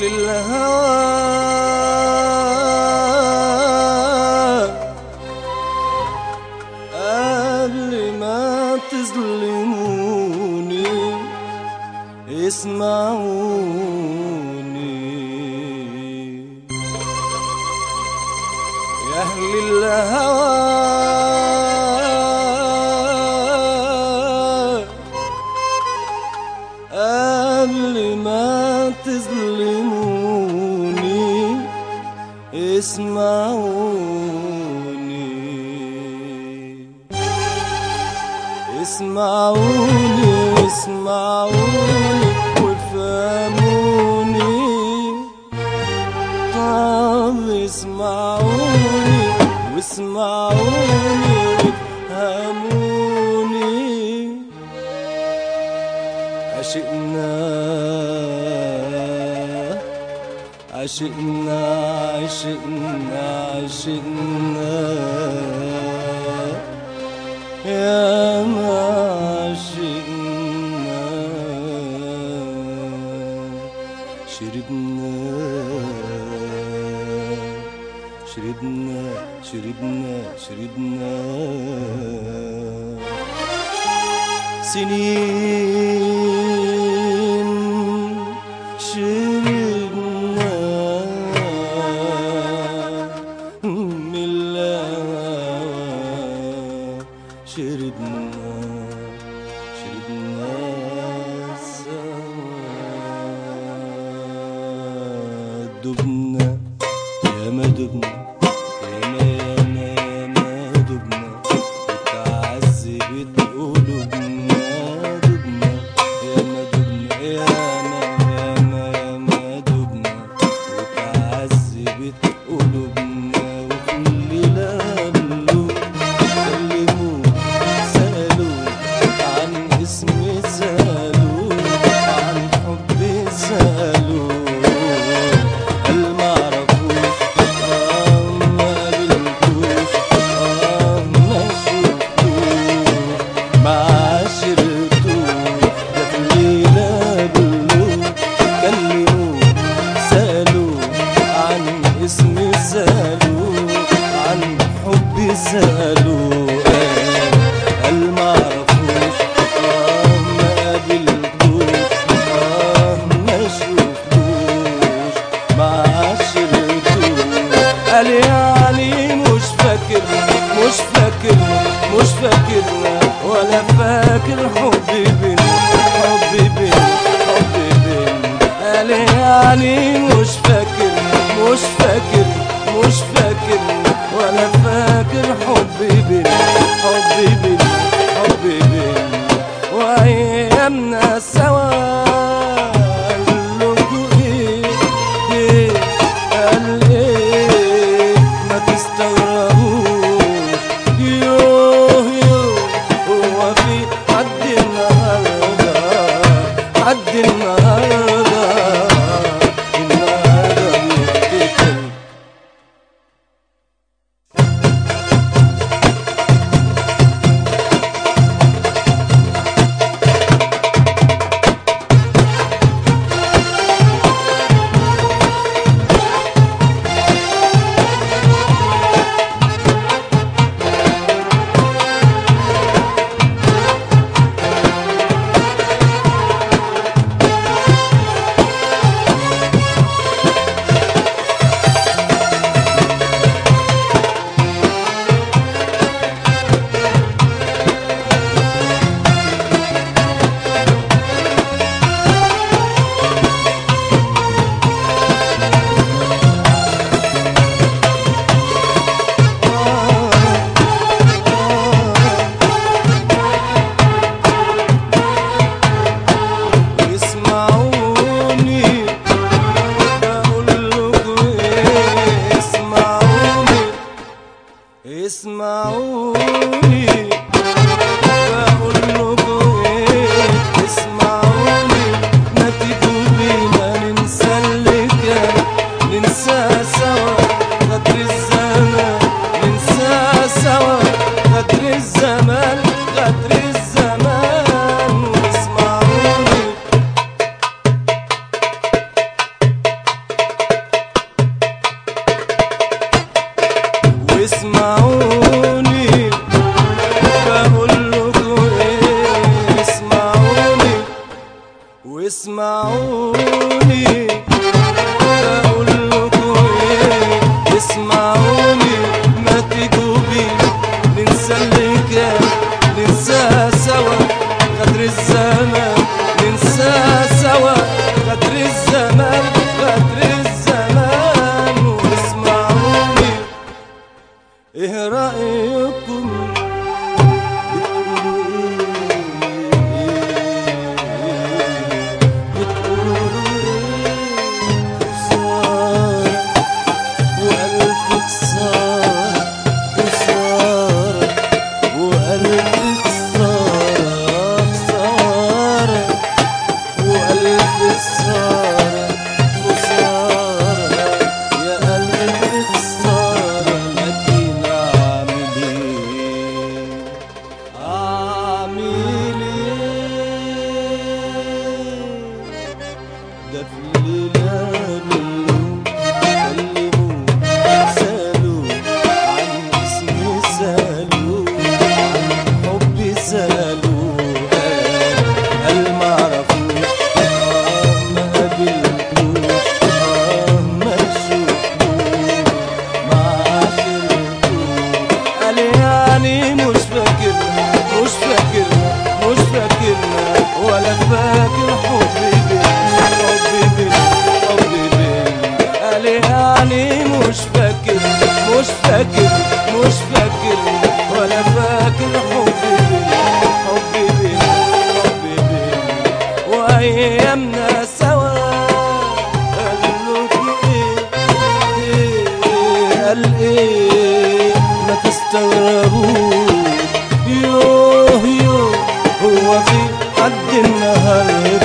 أهل الهوى قبل ما تظلموني اسمعوني يا أهل الهوى قبل ما تظلموني اسمعوني اسمعوني اسمعوني وافهموني طب اسمعوني واسمعوني وافهموني عشقنا عشقنا عشقنا عشقنا يا ما عشقنا شربنا شربنا شربنا شربنا سنين شربنا من الهوى شربنا شربنا سوا دبنا يا ما دبنا يا ما يا ما يا ما دبنا وتعذبت قلوبنا دبنا يا ما دبنا يا ما يا ما يا ما دبنا وتعذبت قلوبنا وكل ليلة كلموا سألوا عن اسمي سألوا عن حبي سألوا هل معرفوش آه ما قابلتوش آه ما شفتوش ما عاشرتوش ده في الليلة قالوا كلموا سألوا عن اسمي سألوا عن حبي سألوا آه هل معرفوش آه ما قابلتوش آه ما شفتوش ما عاشرتوش قال يعني مش فاكر مش فاكر مش فاكرنا ولا فاكر حبي بينا حبي بينا حبي بينا قال يعني مش فاكر مش فاكر مش فاكر ولا فاكر حبي بينا حبي بينا حبي بينا وايامنا سوا قالوا ايه ايه قال ايه ما تستغربوش يوه يوه هو في حد النهارده حد النهارده النهارده بيفتكر واسمعوني اقول لكم ايه اسمعوني ما تجوا بينا ننسى اللي كان ننسى سوا قدر الزمان ننسى سوا قدر الزمان قدر الزمان واسمعوني ايه رأيكم أعمل إيه ده في ليلة منهم كلموا سألوا عن اسمي سألوا عن حبي سألوا قال قال ما عرفوش آه ما قابلتوش آه ما شفتوش ما عاشرتوش قال يعني مش فاكرنا مش فاكرنا مش فاكرنا ولا فاكر حبي بينا حبي بينا حبي بينا قال يعني مش فاكر مش فاكر مش فاكر ولا فاكر حبي بينا حبي بينا حبي بينا وايامنا سوا قال لكم ايه ايه قال ايه ما تستغربوش يوه يوه هو في حد النهارده